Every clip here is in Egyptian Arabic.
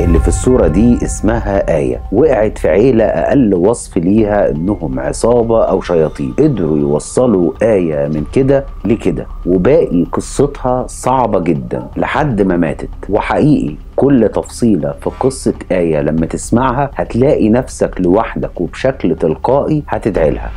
اللي في الصورة دي اسمها آية وقعت في عيلة أقل وصف ليها إنهم عصابة أو شياطين قدروا يوصلوا آية من كده لكده وباقي قصتها صعبة جدا لحد ما ماتت وحقيقي كل تفصيلة في قصة آية لما تسمعها هتلاقي نفسك لوحدك وبشكل تلقائي هتدعي لها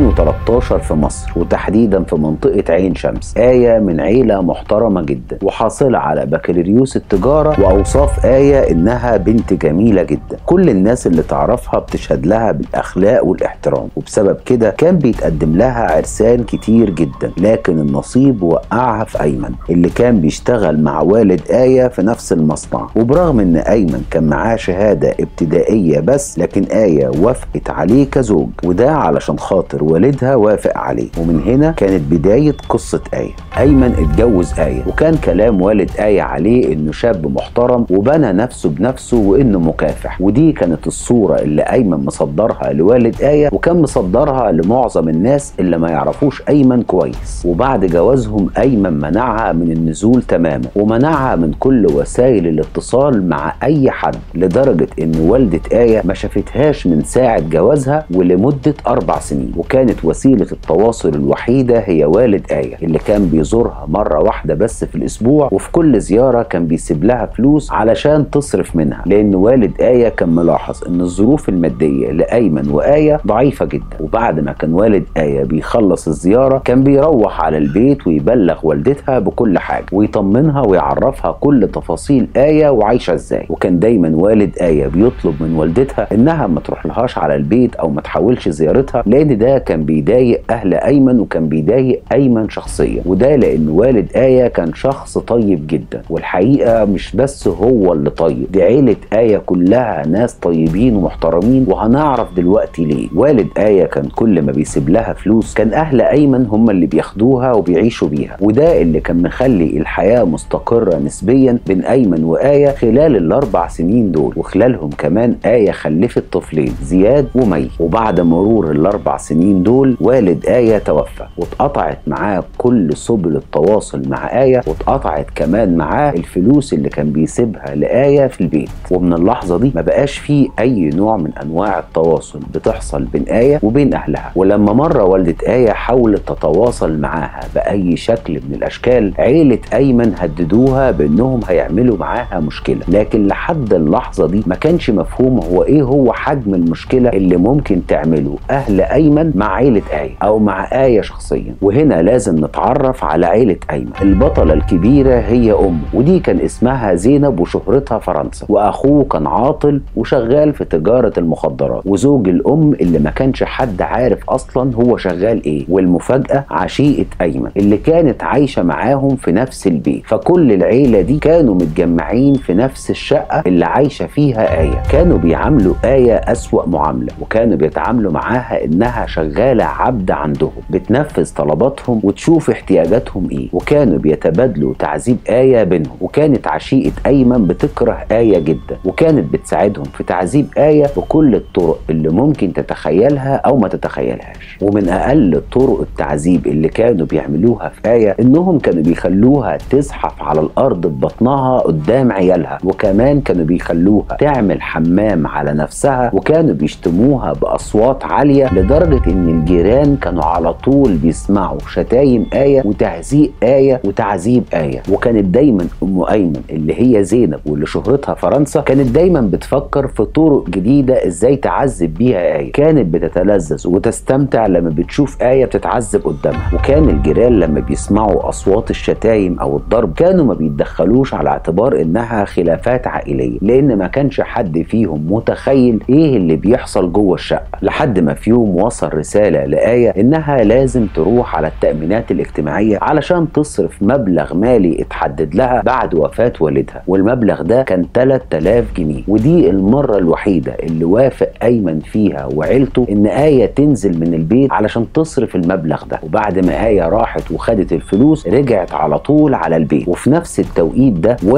2013 في مصر وتحديدا في منطقة عين شمس آية من عيلة محترمة جدا وحاصلة على بكالوريوس التجارة وأوصاف آية إنها بنت جميلة جدا كل الناس اللي تعرفها بتشهد لها بالأخلاق والاحترام وبسبب كده كان بيتقدم لها عرسان كتير جدا لكن النصيب وقعها في أيمن اللي كان بيشتغل مع والد آية في نفس المصنع وبرغم ان ايمن كان معاه شهاده ابتدائيه بس لكن ايه وافقت عليه كزوج وده علشان خاطر والدها وافق عليه ومن هنا كانت بدايه قصه ايه ايمن اتجوز ايه وكان كلام والد ايه عليه انه شاب محترم وبنى نفسه بنفسه وانه مكافح ودي كانت الصوره اللي ايمن مصدرها لوالد ايه وكان مصدرها لمعظم الناس اللي ما يعرفوش ايمن كويس وبعد جوازهم ايمن منعها من النزول تماما ومنعها من كل وسائل الاتصال مع اي حد لدرجه ان والده ايه ما شافتهاش من ساعه جوازها ولمده اربع سنين وكانت وسيله التواصل الوحيده هي والد ايه اللي كان بيزورها مره واحده بس في الاسبوع وفي كل زياره كان بيسيب لها فلوس علشان تصرف منها لان والد ايه كان ملاحظ ان الظروف الماديه لايمن وايه ضعيفه جدا وبعد ما كان والد ايه بيخلص الزياره كان بيروح على البيت ويبلغ والدتها بكل حاجه ويطمنها ويعرفها كل تفاصيل ايه وعايشه ازاي وكان دايما والد ايه بيطلب من والدتها انها ما تروح لهاش على البيت او ما تحاولش زيارتها لان ده كان بيضايق اهل ايمن وكان بيضايق ايمن شخصيا وده لان والد ايه كان شخص طيب جدا والحقيقه مش بس هو اللي طيب دي عيله ايه كلها ناس طيبين ومحترمين وهنعرف دلوقتي ليه والد ايه كان كل ما بيسيب لها فلوس كان اهل ايمن هم اللي بياخدوها وبيعيشوا بيها وده اللي كان مخلي الحياه مستقره نسبيا بين ايمن وايه خلال الاربع سنين دول وخلالهم كمان ايه خلفت طفلين زياد ومي وبعد مرور الاربع سنين دول والد ايه توفى واتقطعت معاه كل سبل التواصل مع ايه واتقطعت كمان معاه الفلوس اللي كان بيسيبها لايه في البيت ومن اللحظه دي ما بقاش فيه اي نوع من انواع التواصل بتحصل بين ايه وبين اهلها ولما مره والده ايه حاولت تتواصل معاها باي شكل من الاشكال عيله ايمن هددوها بانهم هيعملوا معاها مشكله لكن لحد اللحظه دي ما كانش مفهوم هو ايه هو حجم المشكله اللي ممكن تعمله اهل ايمن مع عيله ايه او مع ايه شخصيا وهنا لازم نتعرف على عيله ايمن البطله الكبيره هي ام ودي كان اسمها زينب وشهرتها فرنسا واخوه كان عاطل وشغال في تجاره المخدرات وزوج الام اللي ما كانش حد عارف اصلا هو شغال ايه والمفاجاه عشيقه ايمن اللي كانت عايشه معاهم في نفس البيت فكل العيله دي كانوا متجمعين في نفس الشقه اللي عايشه فيها ايه كانوا بيعاملوا ايه اسوا معامله وكانوا بيتعاملوا معاها انها شغاله عبد عندهم بتنفذ طلباتهم وتشوف احتياجاتهم ايه وكانوا بيتبادلوا تعذيب ايه بينهم وكانت عشيقه ايمن بتكره ايه جدا وكانت بتساعدهم في تعذيب ايه بكل الطرق اللي ممكن تتخيلها او ما تتخيلهاش ومن اقل طرق التعذيب اللي كانوا بيعملوها في ايه انهم كانوا بيخلوها تزحف على الارض ببطنها قدام عيالها وكمان كانوا بيخلوها تعمل حمام على نفسها وكانوا بيشتموها باصوات عاليه لدرجه ان الجيران كانوا على طول بيسمعوا شتايم ايه وتهزيء ايه وتعذيب ايه وكانت دايما ام ايمن اللي هي زينب واللي شهرتها فرنسا كانت دايما بتفكر في طرق جديده ازاي تعذب بيها ايه كانت بتتلذذ وتستمتع لما بتشوف ايه بتتعذب قدامها وكان الجيران لما بيسمعوا اصوات الشتايم او الضرب كانوا ما بيتدخلوش على اعتبار انها خلافات عائليه لان ما كانش حد فيهم متخيل ايه اللي بيحصل جوه الشقه لحد ما في يوم وصل رساله لايه انها لازم تروح على التامينات الاجتماعيه علشان تصرف مبلغ مالي اتحدد لها بعد وفاه والدها والمبلغ ده كان 3000 جنيه ودي المره الوحيده اللي وافق ايمن فيها وعيلته ان ايه تنزل من البيت علشان تصرف المبلغ ده وبعد ما ايه راحت وخدت الفلوس رجعت على طول على البيت وفي نفس التوقيت ده والده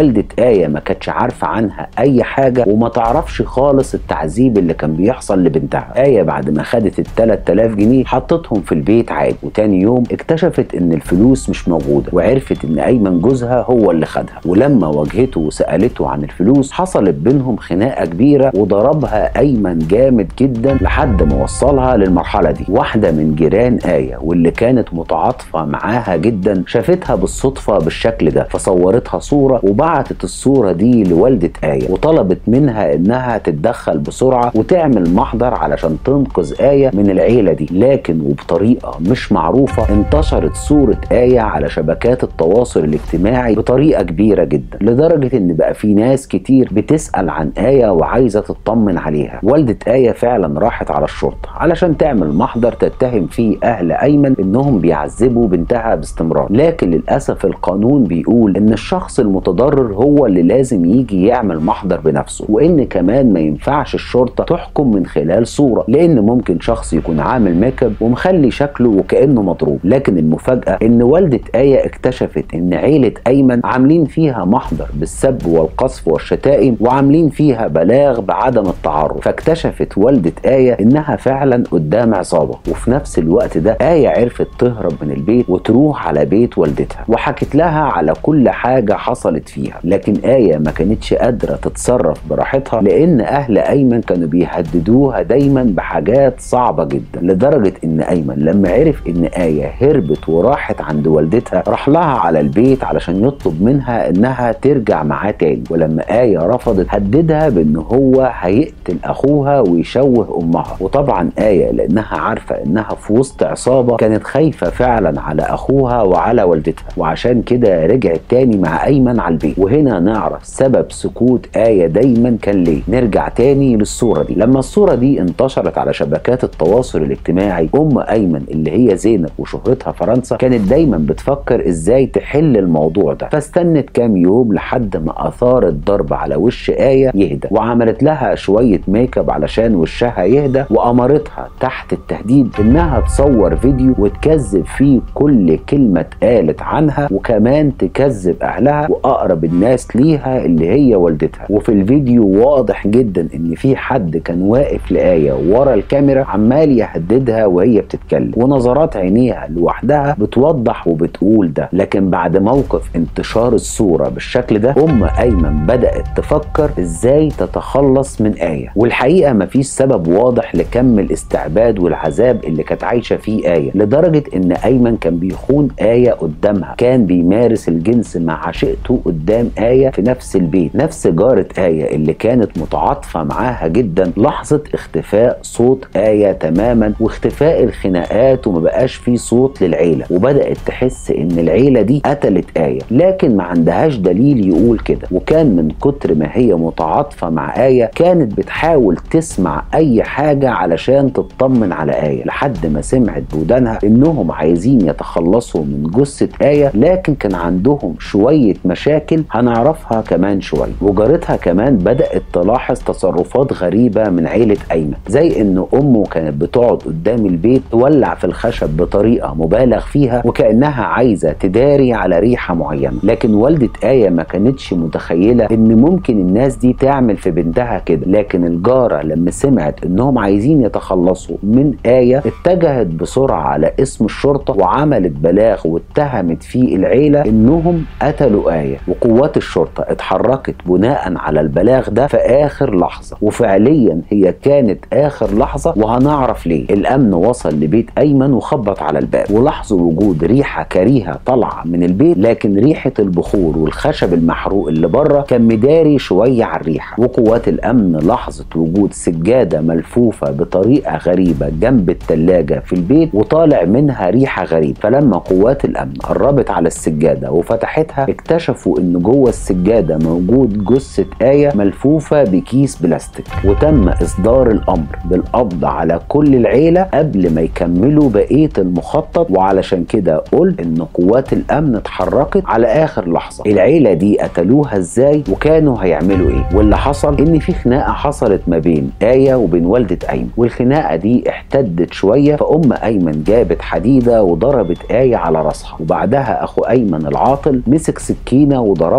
آية ما كانتش عارفة عنها أي حاجة وما تعرفش خالص التعذيب اللي كان بيحصل لبنتها آية بعد ما خدت ال 3000 جنيه حطتهم في البيت عادي وتاني يوم اكتشفت إن الفلوس مش موجودة وعرفت إن أيمن جوزها هو اللي خدها ولما واجهته وسألته عن الفلوس حصلت بينهم خناقة كبيرة وضربها أيمن جامد جدا لحد ما وصلها للمرحلة دي واحدة من جيران آية واللي كانت متعاطفة معاها جدا شافتها بالصدفة بالشكل ده فصورتها صورة وبعتت الصورة دي لوالدة آية وطلبت منها إنها تتدخل بسرعة وتعمل محضر علشان تنقذ آية من العيلة دي لكن وبطريقة مش معروفة انتشرت صورة آية على شبكات التواصل الاجتماعي بطريقة كبيرة جدا لدرجة إن بقى في ناس كتير بتسأل عن آية وعايزة تطمن عليها والدة آية فعلا راحت على الشرطة علشان تعمل محضر تتهم فيه أهل أيمن إنهم بيعذبوا بنتها باستمرار لكن للأسف القانون بيقول إن الشخص المتضرر هو اللي لازم يجي يعمل محضر بنفسه وإن كمان ما ينفعش الشرطة تحكم من خلال صورة لأن ممكن شخص يكون عامل ميك اب ومخلي شكله وكأنه مضروب لكن المفاجأة إن والدة آية اكتشفت إن عيلة أيمن عاملين فيها محضر بالسب والقذف والشتائم وعاملين فيها بلاغ بعدم التعرض فاكتشفت والدة آية إنها فعلا قدام عصابة وفي نفس الوقت ده آية عرفت تهرب من البيت وتروح على بيت والدتها وحكت لها على كل حاجة حصلت فيها لكن آية ما كانتش قادرة تتصرف براحتها لأن أهل أيمن كانوا بيهددوها دايما بحاجات صعبة جدا لدرجة إن أيمن لما عرف إن آية هربت وراحت عند والدتها راح لها على البيت علشان يطلب منها إنها ترجع معاه تاني ولما آية رفضت هددها بإن هو هيقتل أخوها ويشوه أمها وطبعا آية لأنها عارفة إنها في وسط عصابة كانت خايفة فعلا على أخوها وعلى والدتها وعشان كده رجعت تاني مع أيمن على البيت وهنا نعرف سبب سكوت آية دايما كان ليه نرجع تاني للصورة دي لما الصورة دي انتشرت على شبكات التواصل الاجتماعي أم أيمن اللي هي زينب وشهرتها فرنسا كانت دايما بتفكر إزاي تحل الموضوع ده فاستنت كام يوم لحد ما أثار الضرب على وش آية يهدى وعملت لها شوية ميك اب علشان وشها يهدى وأمرتها تحت التهديد إنها تصور فيديو وتكذب فيه كل كلمة اتقالت عنها وكمان تكذب أهلها وأقرب الناس ليها اللي هي والدتها وفي الفيديو واضح جدا إن في حد كان واقف لآية ورا الكاميرا عمال يهددها وهي بتتكلم ونظرات عينيها لوحدها بتوضح وبتقول ده لكن بعد موقف انتشار الصورة بالشكل ده أم أيمن بدأت تفكر إزاي تتخلص من آية والحقيقة مفيش سبب واضح لكم الاستعباد والعذاب اللي كانت عايشة فيه آية لدرجة إن أيمن كان بيخون آية قدامها كان بيمارس الجنس مع عشيقته قدام آية في نفس البيت نفس جارة آية اللي كانت متعاطفة معاها جدا لحظة اختفاء صوت آية تماما واختفاء الخناقات وما بقاش في صوت للعيلة وبدأت تحس إن العيلة دي قتلت آية لكن ما عندهاش دليل يقول كده وكان من كتر ما هي متعاطفة مع آية كانت بتحاول تسمع أي حاجة علشان تطمن على آية لحد ما سمعت بودانها إنهم عايزين يتخلصوا من جثة آية لكن كان عندهم شوية مشاكل هنعرفها كمان شوية وجارتها كمان بدأت تلاحظ تصرفات غريبة من عيلة أيمن زي إن أمه كانت بتقعد قدام البيت تولع في الخشب بطريقة مبالغ فيها وكأنها عايزة تداري على ريحة معينة لكن والدة آية ما كانتش متخيلة إن ممكن الناس دي تعمل في بنتها كده لكن الجارة لما سمعت إنهم عايزين يتخلصوا من آية اتجهت بسرعة على اسم الشرطة وعملت بلاغ واتهمت فيه العيلة إنهم قتلوا آية وقوات الشرطة اتحركت بناء على البلاغ ده في آخر لحظة وفعليا هي كانت آخر لحظة وهنعرف ليه الأمن وصل لبيت أيمن وخبط على الباب ولاحظوا وجود ريحة كريهة طالعة من البيت لكن ريحة البخور والخشب المحروق اللي بره كان مداري شوية على الريحة وقوات الأمن لاحظت وجود سجادة ملفوفة بطريقة غريبة جنب التلاجة في البيت وطالع منها ريحة غريبة فلما قوات الأمن قربت على السجادة وفتحتها اكتشفوا إن جوه السجادة موجود جثة آية ملفوفة بكيس بلاستيك وتم إصدار الأمر بالقبض على كل العيلة قبل ما يكملوا بقية المخطط وعلشان كده قلت إن قوات الأمن اتحركت على آخر لحظة العيلة دي قتلوها إزاي وكانوا هيعملوا إيه واللي حصل إن في خناقة حصلت ما بين آية وبين والدة أيمن والخناقة دي احتدت شوية فأم أيمن جابت حديدة وضربت آية على راسها وبعدها أخو أيمن العاطل مسك سكينة وضربها في بطنها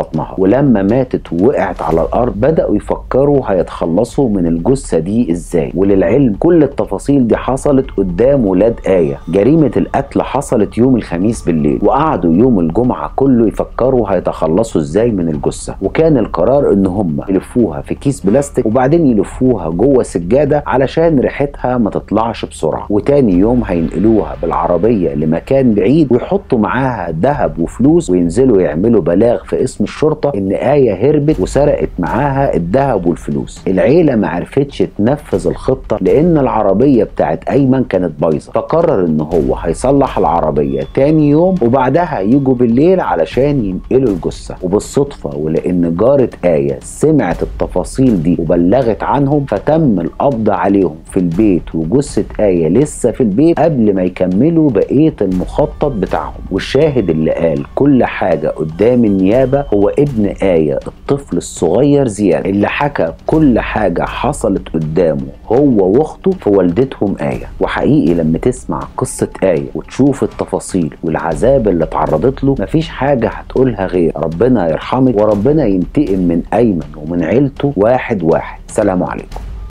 بطنها ولما ماتت ووقعت على الارض بداوا يفكروا هيتخلصوا من الجثه دي ازاي وللعلم كل التفاصيل دي حصلت قدام ولاد ايه جريمه القتل حصلت يوم الخميس بالليل وقعدوا يوم الجمعه كله يفكروا هيتخلصوا ازاي من الجثه وكان القرار ان هم يلفوها في كيس بلاستيك وبعدين يلفوها جوه سجاده علشان ريحتها ما تطلعش بسرعه وتاني يوم هينقلوها بالعربيه لمكان بعيد ويحطوا معاها ذهب وفلوس وينزلوا يعملوا بلاغ في اسم الشرطه ان ايه هربت وسرقت معاها الذهب والفلوس العيله ما عرفتش تنفذ الخطه لان العربيه بتاعت ايمن كانت بايظه فقرر ان هو هيصلح العربيه تاني يوم وبعدها يجوا بالليل علشان ينقلوا الجثه وبالصدفه ولان جاره ايه سمعت التفاصيل دي وبلغت عنهم فتم القبض عليهم في البيت وجثه ايه لسه في البيت قبل ما يكملوا بقيه المخطط بتاعهم والشاهد اللي قال كل حاجه قدام النيابه هو ابن ايه الطفل الصغير زياد اللي حكى كل حاجه حصلت قدامه هو واخته في والدتهم ايه وحقيقي لما تسمع قصه ايه وتشوف التفاصيل والعذاب اللي اتعرضت له مفيش حاجه هتقولها غير ربنا يرحمك وربنا ينتقم من ايمن ومن عيلته واحد واحد سلام عليكم